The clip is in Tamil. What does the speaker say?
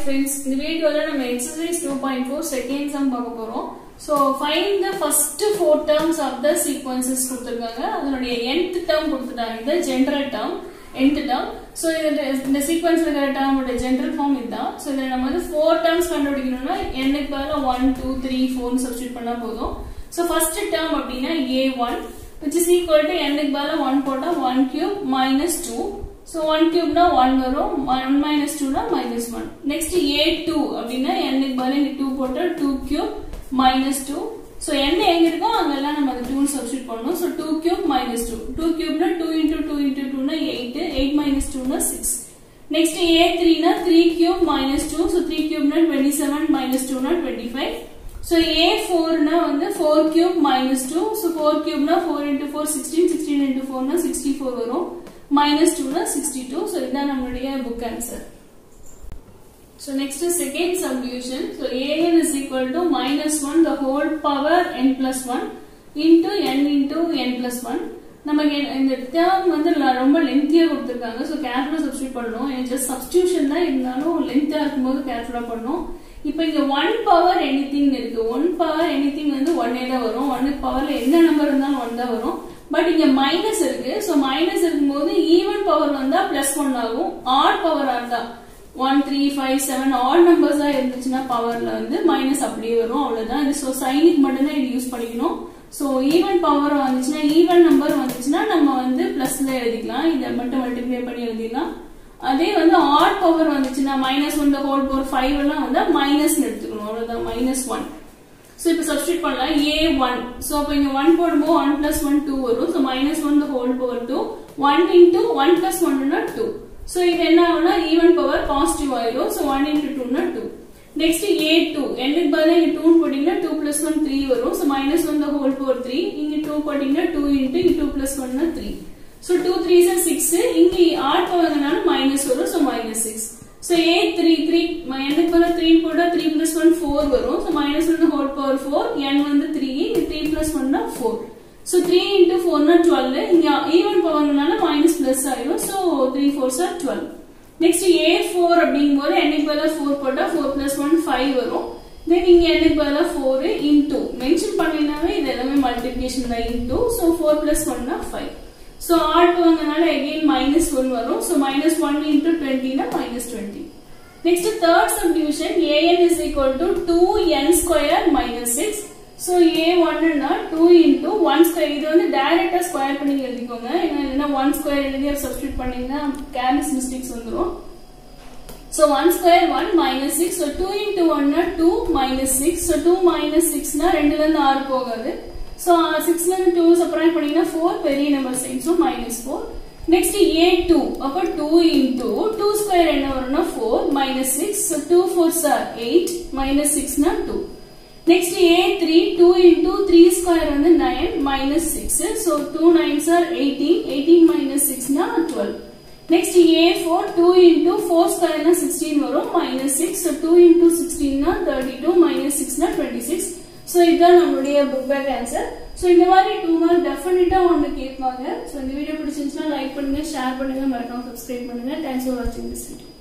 ஃப்ரெண்ட்ஸ் இந்த வீடியோல நம்ம exercise two point four second sum பார்க்க போறோம் so find the first four terms of the sequences கொடுத்துருக்காங்க அதனுடைய nth டேர்ம் கொடுத்துட்டாங்க இது general term nth term so இது இந்த சீக்வன்ஸ் இருக்கிற டேர்மோட ஜென்ரல் ஃபார்ம் இதுதான் ஸோ இதில் நம்ம வந்து ஃபோர் டேர்ம்ஸ் கண்டுபிடிக்கணும்னா n-க்கு பதிலா ஒன் டூ த்ரீ ஃபோர்னு சப்ஸ்டியூட் பண்ணா போதும் ஸோ ஃபர்ஸ்ட் டேர்ம் அப்படின்னா A one which is equal to n-க்கு பதிலா ஒன் போட்டா one cube minus two so one கியூப்னா ஒன் வரும் ஒன் மைனஸ் டூனா minus one next A two அப்படின்னா என்னுக்கு பதில் இங்க டூ போட்டா two cube minus two so என்ன எங்க இருக்கோ அங்கெல்லாம் நம்ம அந்த டூ சப்ஸ்டியூட் பண்ணணும் so two cube minus two two கியூப்னா டூ இன்டூ டூ இன்டூ டூனா எயிட் எயிட் மைனஸ் டூனா சிக்ஸ் நெக்ஸ்ட் ஏ த்ரீனா three cube minus two so three கியூப்னா டுவெண்ட்டி செவன் மைனஸ் டூனா டுவெண்ட்டி ஃபைவ் ஸோ ஏ ஃபோர்னா வந்து four cube minus two so four கியூப்னா four into four sixteen sixteen into ஃபோர்னா சிக்ஸ்டி ஃபோர் வரும் minus 2 னா 62 so இதுதான் நம்மளுடைய book answer so next is second subdivision so an is equal to minus 1 the whole power n plus 1 into n into n plus 1 நமக்கு இந்த டேர்ம் வந்து ரொம்ப லென்த்தியா கொடுத்துருக்காங்க ஸோ கேர்ஃபுல்லா சப்ஸ்டியூட் பண்ணணும் ஜஸ்ட் சப்ஸ்டியூஷன் தான் இருந்தாலும் லென்த்தா இருக்கும்போது கேர்ஃபுல்லா பண்ணணும் இப்போ இங்க ஒன் பவர் எனி திங் இருக்கு ஒன் பவர் எனி திங் வந்து ஒன்னே தான் வரும் ஒன்னுக்கு பவர்ல என்ன நம்பர் இருந்தாலும் ஒன் தான் வரும் பட் இங்க மைனஸ் இருக்கு சோ மைனஸ் இருக்கும்போது ஈவன் பவர் வந்தா பிளஸ் ஒன் ஆகும் ஆட் பவர் இருந்தா one three five seven odd நம்பர்ஸா இருந்துச்சுன்னா பவர்ல வந்து மைனஸ் அப்படியே வரும் அவ்வளவுதான் இது ஸோ சைனுக்கு மட்டும்தான் இது யூஸ் பண்ணிக்கணும் ஸோ ஈவன் பவர் வந்துச்சுன்னா ஈவன் நம்பர் வந்துச்சுன்னா நம்ம வந்து பிளஸ்ல எழுதிக்கலாம் இதை மட்டும் மல்டிப்ளை பண்ணி எழுதிக்கலாம் அதே வந்து ஆட் பவர் வந்துச்சுன்னா minus one whole power five எல்லாம் வந்து மைனஸ் எடுத்துக்கணும் அவ்வளவுதான் மைனஸ் ஒன் ஸோ இப்போ சப்ஸ்டியூட் பண்ணலாம் ஏ ஒன் ஸோ அப்போ இங்க ஒன் போடும்போது ஒன் பிளஸ் ஒன் டூ வரும் so minus one the whole power two one into one plus ஒன்னா டூ ஸோ இது என்ன ஆகும்னா ஈவன் பவர் பாசிட்டிவ் ஆயிரும் ஸோ ஒன் இன்டூ டூனா டூ நெக்ஸ்ட் ஏ டூ என்னுக்கு பதிலாக இங்க டூ போட்டீங்கன்னா டூ பிளஸ் ஒன் த்ரீ வரும் so minus one the whole power three இங்க டூ போட்டீங்கன்னா டூ இன்டூ இங்க டூ பிளஸ் ஒன்னா three so two three six இங்க ஆட் பவர்னால மைனஸ் வரும் so minus six so A three three எனக்கு பதில் த்ரீ போட்டால் த்ரீ பிளஸ் ஒன் ஃபோர் வரும் so minus one whole power four n வந்து த்ரீ இங்க த்ரீ பிளஸ் ஒன்னா ஃபோர் ஸோ த்ரீ இன்டூ ஃபோர்னா டுவெல் இங்க ஈவன் பவர்னால மைனஸ் பிளஸ் ஆயிரும் so three four are twelve next A four அப்படிங்கும்போது என்னைக்கு பதிலாக ஃபோர் போட்டால் ஃபோர் பிளஸ் ஒன் ஃபைவ் வரும் தென் இங்க என்னைக்கு பதிலாக ஃபோர் இன்டூ மென்ஷன் பண்ணினாவே இது எல்லாமே மல்டிபிகேஷன் தான் இன்டூ ஸோ ஃபோர் பிளஸ் ஒன்னா ஃபைவ் ஸோ ஆட் வந்தனால அகெயின் மைனஸ் ஒன் வரும் ஸோ மைனஸ் ஒன் இன்டூ டுவெண்ட்டினா minus twenty next third subdivision A n is equal to two n square minus six so A ஒன்னுனா டூ இன்டூ ஒன் ஸ்கொயர் இது வந்து டைரக்டா ஸ்கொயர் பண்ணி எழுதிக்கோங்க ஏன்னா இல்லைன்னா ஒன் ஸ்கொயர் எழுதி சப்ஸ்டியூட் பண்ணீங்கன்னா கேர்லெஸ் மிஸ்டேக்ஸ் வந்துடும் so one square one minus six so two into ஒன்னா two minus six so two minus சிக்ஸ்னா ரெண்டுல இருந்து ஆறு போகாது ஸோ சிக்ஸ்ல இருந்து டூ செப்பரேட் பண்ணீங்கன்னா ஃபோர் பெரிய number sign so minus four next A two அப்போ டூ இன்டூ டூ ஸ்கொயர் என்ன வரும்னா four minus six so two four are eight minus சிக்ஸ்னா two next A three two into three square வந்து nine minus six so two nine are eighteen eighteen minus சிக்ஸ்னா twelve next A four two into four ஸ்கொயர்னா sixteen வரும் minus six so two into சிக்ஸ்டீன்னா தேர்ட்டி டூ மைனஸ் சிக்ஸ்னா டுவெண்ட்டி சிக்ஸ் ஸோ இதுதான் நம்மளுடைய புக் பேக் ஆன்சர் ஸோ இந்த மாதிரி டூ மார்க் டெஃபினட்டா ஒன்று கேட்பாங்க ஸோ இந்த வீடியோ பிடிச்சிருந்துச்சுன்னா லைக் பண்ணுங்க ஷேர் பண்ணுங்க மறக்காம சப்ஸ்கிரைப் பண்ணுங்க தேங்க்ஸ் ஃபார் வாட்சிங் திஸ் வீடியோ